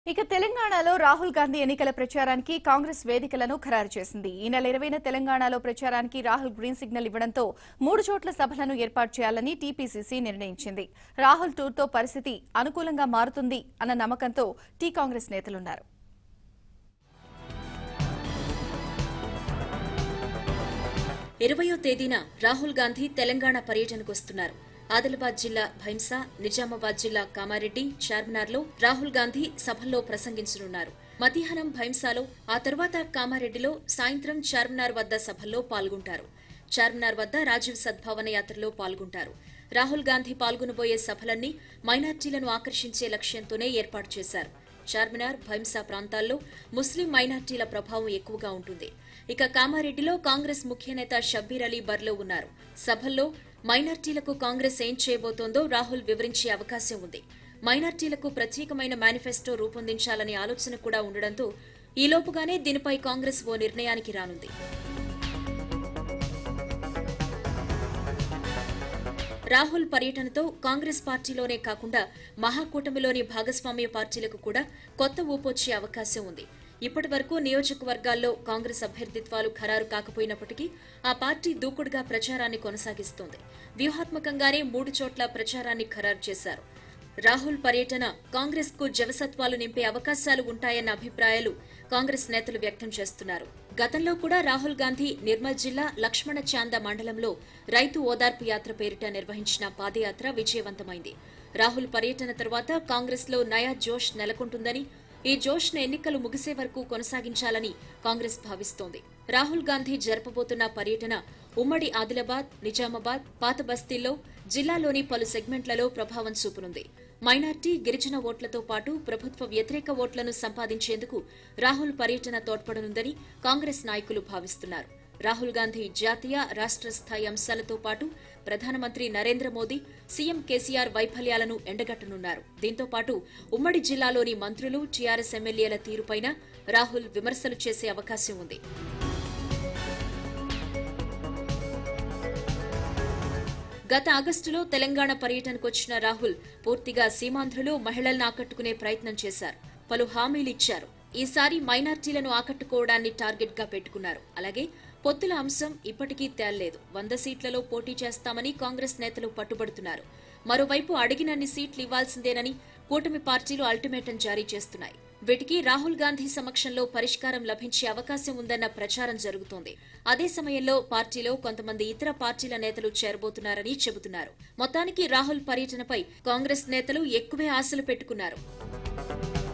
ఇక తెలంగాణలో రాహుల్ గాంధీ ఎన్నికల ప్రచారానికి కాంగ్రెస్ వేదికలను ఖరారు చేసింది ఈ నెల ఇరవైన తెలంగాణలో ప్రచారానికి రాహుల్ గ్రీన్ సిగ్నల్ ఇవ్వడంతో మూడు చోట్ల సభలను ఏర్పాటు చేయాలని టీపీసీసీ నిర్ణయించింది రాహుల్ టూర్తో పరిస్థితి అనుకూలంగా మారుతుంది అన్న నమ్మకంతో టీ కాంగ్రెస్ నేతలున్నారు ఇరవయో తేదీన రాహుల్ గాంధీ తెలంగాణ పర్యటనకు వస్తున్నారు ఆదిలాబాద్ జిల్లా భైంసా నిజామాబాద్ జిల్లా కామారెడ్డి చార్మినార్లో రాహుల్ గాంధీ సభల్లో ప్రసంగించనున్నారు మధ్యాహ్నం భైంసాలో ఆ తర్వాత కామారెడ్డిలో సాయంత్రం చార్మినార్ వద్ద సభల్లో పాల్గొంటారు చార్మినార్ వద్ద రాజీవ్ సద్భావన యాత్రలో పాల్గొంటారు రాహుల్ గాంధీ పాల్గొనబోయే సభలన్నీ మైనార్టీలను ఆకర్షించే లక్ష్యంతోనే ఏర్పాటు చేశారు చార్మినార్ భైంసా ప్రాంతాల్లో ముస్లిం మైనార్టీల ప్రభావం ఎక్కువగా ఉంటుంది ఇక కామారెడ్డిలో కాంగ్రెస్ ముఖ్య నేత షబ్బీర్ అలీ బర్లో ఉన్నారు సభల్లో మైనార్టీలకు కాంగ్రెస్ ఏం చేయబోతోందో రాహుల్ వివరించే అవకాశం ఉంది మైనార్టీలకు ప్రత్యేకమైన మేనిఫెస్టో రూపొందించాలనే ఆలోచన కూడా ఉండడంతో ఈలోపుగానే దీనిపై కాంగ్రెస్ ఓ నిర్ణయానికి రానుంది రాహుల్ పర్యటనతో కాంగ్రెస్ పార్టీలోనే కాకుండా మహాకూటమిలోని భాగస్వామ్య పార్టీలకు కూడా కొత్త ఊపొచ్చే అవకాశం ఉంది ఇప్పటి వరకు నియోజకవర్గాల్లో కాంగ్రెస్ అభ్యర్థిత్వాలు ఖరారు కాకపోయినప్పటికీ ఆ పార్టీ దూకుడుగా ప్రచారాన్ని కొనసాగిస్తోంది వ్యూహాత్మకంగానే మూడు చోట్ల ప్రచారాన్ని ఖరారు చేశారు రాహుల్ పర్యటన కాంగ్రెస్ కు జవసత్వాలు నింపే అవకాశాలు ఉంటాయన్న అభిప్రాయాలు కాంగ్రెస్ నేతలు వ్యక్తం చేస్తున్నారు గతంలో కూడా రాహుల్ గాంధీ నిర్మల్ జిల్లా లక్ష్మణ చాంద మండలంలో రైతు ఓదార్పు యాత్ర పేరిట నిర్వహించిన పాదయాత్ర విజయవంతమైంది రాహుల్ పర్యటన తర్వాత కాంగ్రెస్ లో నయా జోష్ నెలకొంటుందని ఈ జోష్ను ఎన్నికలు ముగిసే వరకు కొనసాగించాలని కాంగ్రెస్ భావిస్తోంది రాహుల్ గాంధీ జరపబోతున్న పర్యటన ఉమ్మడి ఆదిలాబాద్ నిజామాబాద్ పాత బస్తీల్లో జిల్లాలోని పలు సెగ్మెంట్లలో ప్రభావం చూపనుంది మైనార్టీ గిరిజన ఓట్లతో పాటు ప్రభుత్వ వ్యతిరేక ఓట్లను సంపాదించేందుకు రాహుల్ పర్యటన తోడ్పడనుందని కాంగ్రెస్ నాయకులు భావిస్తున్నారు రాహుల్ గాంధీ జాతీయ రాష్ట్ర స్థాయి అంశాలతో పాటు ప్రధానమంత్రి నరేంద్ర మోదీ సీఎం కేసీఆర్ వైఫల్యాలను ఎండగట్టనున్నారు దీంతో పాటు ఉమ్మడి జిల్లాలోని మంత్రులు టీఆర్ఎస్ ఎమ్మెల్యేల తీరుపైన రాహుల్ విమర్శలు చేసే అవకాశం ఉంది గత ఆగస్టులో తెలంగాణ పర్యటనకు వచ్చిన రాహుల్ పూర్తిగా సీమాంధ్రలో మహిళలను ఆకట్టుకునే ప్రయత్నం చేశారు పలు హామీలు ఇచ్చారు ఈసారి మైనార్టీలను ఆకట్టుకోవడాన్ని టార్గెట్ గా పెట్టుకున్నారు అలాగే పొత్తుల అంశం ఇప్పటికీ తేల్లేదు వంద సీట్లలో పోటీ చేస్తామని కాంగ్రెస్ నేతలు పట్టుబడుతున్నారు మరోవైపు అడిగినన్ని సీట్లు ఇవ్వాల్సిందేనని కూటమి పార్టీలు అల్టిమేటం జారీ చేస్తున్నాయి వీటికి రాహుల్ గాంధీ సమక్షంలో పరిష్కారం లభించే అవకాశం ఉందన్న ప్రచారం జరుగుతోంది అదే సమయంలో పార్టీలో కొంతమంది ఇతర పార్టీల నేతలు చేరబోతున్నారని చెబుతున్నారు మొత్తానికి రాహుల్ పర్యటనపై కాంగ్రెస్ నేతలు ఎక్కువే ఆశలు పెట్టుకున్నారు